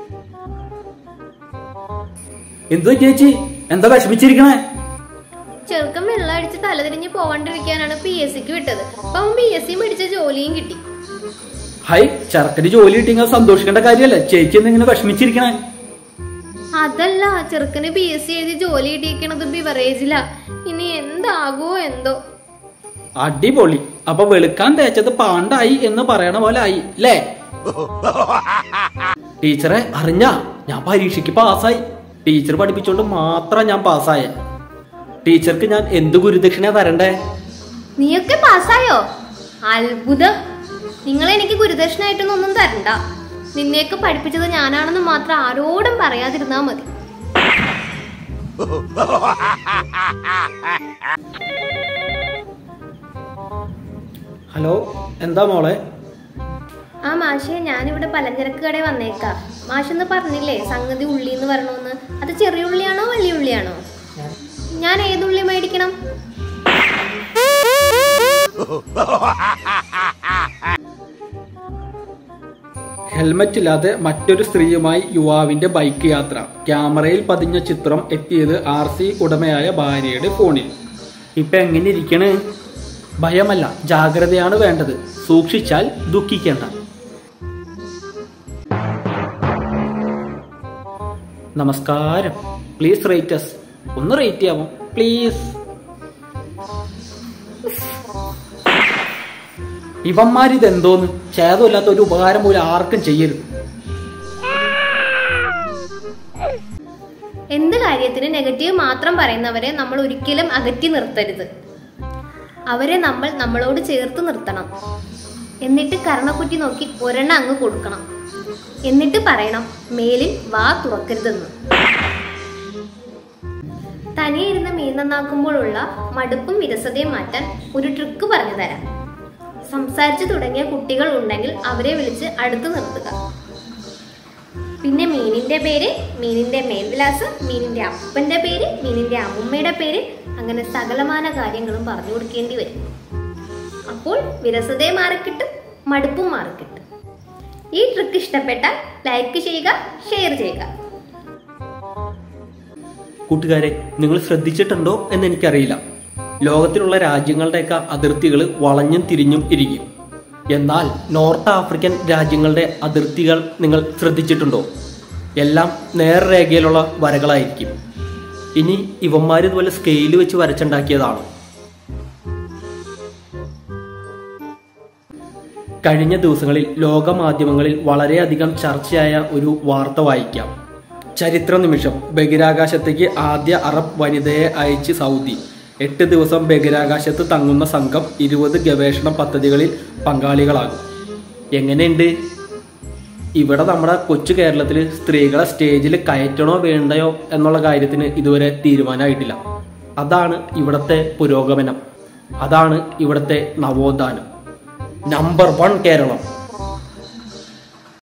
എന്തു ചേച്ചി എന്താ വിഷമിച്ചിരിക്കണേ ചെറുക്കൻ വെള്ളം അടിച്ച് തലതിരിഞ്ഞ് പോവാണ്ടിരിക്കാനാണ് പി എസ് സിക്ക് വിട്ടത് അപ്പൊ അവൻ പി എസ് സി മേടിച്ച ജോലിയും കിട്ടി ഹൈ ചെറുക്കന് ജോലി കിട്ടിയെങ്കിൽ സന്തോഷിക്കേണ്ട കാര്യമല്ല ചേച്ചി എന്താ ഇങ്ങനെ വിഷമിച്ചിരിക്കണേ അതല്ല ചെറുക്കന് പി എസ് സി എഴുതി ജോലി കിട്ടിയിരിക്കണത് ബിവറേജില ഇനി എന്താകുമോ എന്തോ അടിപൊളി അപ്പൊ വെളുക്കാൻ തേച്ചത് പാണ്ടായി എന്ന് പറയണ പോലെ ആയി അല്ലേ ടീച്ചറെ അറിഞ്ഞ ഞാൻ പരീക്ഷയ്ക്ക് പാസ്സായി ടീച്ചർ പഠിപ്പിച്ചോണ്ട് മാത്രം ഞാൻ പാസ്സായ ടീച്ചർക്ക് ഞാൻ എന്ത് ഗുരുദക്ഷിണ തരണ്ടേ നീയൊക്കെ പാസ്സായോ അത്ഭുതം നിങ്ങൾ എനിക്ക് ഗുരുദക്ഷിണായിട്ടൊന്നും ഒന്നും തരണ്ട നിന്നെയൊക്കെ പഠിപ്പിച്ചത് ഞാനാണെന്ന് മാത്രം ആരോടും പറയാതിരുന്നാ മതി ഹലോ എന്താ മോളെ ആ മാഷെ ഞാനിവിടെ പലചരക്ക് കടയിൽ വന്നേക്കാം മാഷെന്ന് പറഞ്ഞില്ലേ സംഗതി ഉള്ളി എന്ന് പറയണമെന്ന് അത് ചെറിയ ഉള്ളിയാണോ വലിയ ഉള്ളിയാണോ ഞാൻ ഏതുള്ളി മേടിക്കണം ഹെൽമറ്റ് ഇല്ലാതെ മറ്റൊരു സ്ത്രീയുമായി യുവാവിന്റെ ബൈക്ക് യാത്ര ക്യാമറയിൽ പതിഞ്ഞ ചിത്രം എത്തിയത് ആർ സി ഉടമയായ ഭാര്യയുടെ ഫോണിൽ ഇപ്പൊ എങ്ങനെ ഇരിക്കണ് ഭയമല്ല ജാഗ്രതയാണ് വേണ്ടത് സൂക്ഷിച്ചാൽ ദുഃഖിക്കേണ്ട നമസ്കാരം പ്ലീസ് റേറ്റസ് ഒന്ന് റേറ്റ് ചെയ്യാമോ പ്ലീസ് ഇവന്മാരിതെന്തോന്ന് ഛേദമില്ലാത്ത ഒരു ഉപകാരം പോലും ആർക്കും ചെയ്യരുത് എന്ത് കാര്യത്തിന് നെഗറ്റീവ് മാത്രം പറയുന്നവരെ നമ്മൾ ഒരിക്കലും അകറ്റി നിർത്തരുത് അവരെ നമ്മൾ നമ്മളോട് ചേർത്ത് നിർത്തണം എന്നിട്ട് കർണക്കുറ്റി നോക്കി ഒരെണ്ണം അങ്ങ് കൊടുക്കണം എന്നിട്ട് പറയണം മേലിൽ വാ തുറക്കരുതെന്ന് തനിയെ ഇരുന്ന് മീൻ നന്നാക്കുമ്പോഴുള്ള മടുപ്പും വിരസതയും മാറ്റാൻ ഒരു ട്രിക്ക് പറഞ്ഞു തരാം സംസാരിച്ചു തുടങ്ങിയ കുട്ടികൾ ഉണ്ടെങ്കിൽ അവരെ വിളിച്ച് അടുത്ത് നിർത്തുക പിന്നെ മീനിന്റെ പേര് മീനിന്റെ മേൽവിലാസം മീനിന്റെ അപ്പന്റെ പേര് മീനിന്റെ അമ്മുമ്മയുടെ പേര് അങ്ങനെ സകലമാന കാര്യങ്ങളും പറഞ്ഞു കൊടുക്കേണ്ടി വരും അപ്പോൾ വിരസതയെ മാറിക്കിട്ടും മടുപ്പും മാറിക്കിട്ടും ഈ ട്രിക്ക് ഇഷ്ടപ്പെട്ടാൽ ലൈക്ക് ചെയ്യുക ഷെയർ ചെയ്യുക കൂട്ടുകാരെ നിങ്ങൾ ശ്രദ്ധിച്ചിട്ടുണ്ടോ എന്ന് എനിക്കറിയില്ല ലോകത്തിലുള്ള രാജ്യങ്ങളുടെയൊക്കെ അതിർത്തികൾ വളഞ്ഞും തിരിഞ്ഞും ഇരിക്കും എന്നാൽ നോർത്ത് ആഫ്രിക്കൻ രാജ്യങ്ങളുടെ അതിർത്തികൾ നിങ്ങൾ ശ്രദ്ധിച്ചിട്ടുണ്ടോ എല്ലാം നേർരേഖയിലുള്ള വരകളായിരിക്കും ഇനി ഇവന്മാർ ഇതുപോലെ സ്കെയിൽ വെച്ച് വരച്ചുണ്ടാക്കിയതാണ് കഴിഞ്ഞ ദിവസങ്ങളിൽ ലോകമാധ്യമങ്ങളിൽ വളരെയധികം ചർച്ചയായ ഒരു വാർത്ത വായിക്കാം ചരിത്ര നിമിഷം ബഹിരാകാശത്തേക്ക് ആദ്യ അറബ് വനിതയെ അയച്ച് സൗദി എട്ട് ദിവസം ബഹിരാകാശത്ത് തങ്ങുന്ന സംഘം ഇരുപത് ഗവേഷണ പദ്ധതികളിൽ പങ്കാളികളാകും എങ്ങനെയുണ്ട് ഇവിടെ നമ്മുടെ കൊച്ചു കേരളത്തിൽ സ്ത്രീകളെ സ്റ്റേജിൽ കയറ്റണോ വേണ്ടയോ എന്നുള്ള കാര്യത്തിന് ഇതുവരെ തീരുമാനമായിട്ടില്ല അതാണ് ഇവിടുത്തെ പുരോഗമനം അതാണ് ഇവിടുത്തെ നവോത്ഥാനം നമ്പർ വൺ കേരളം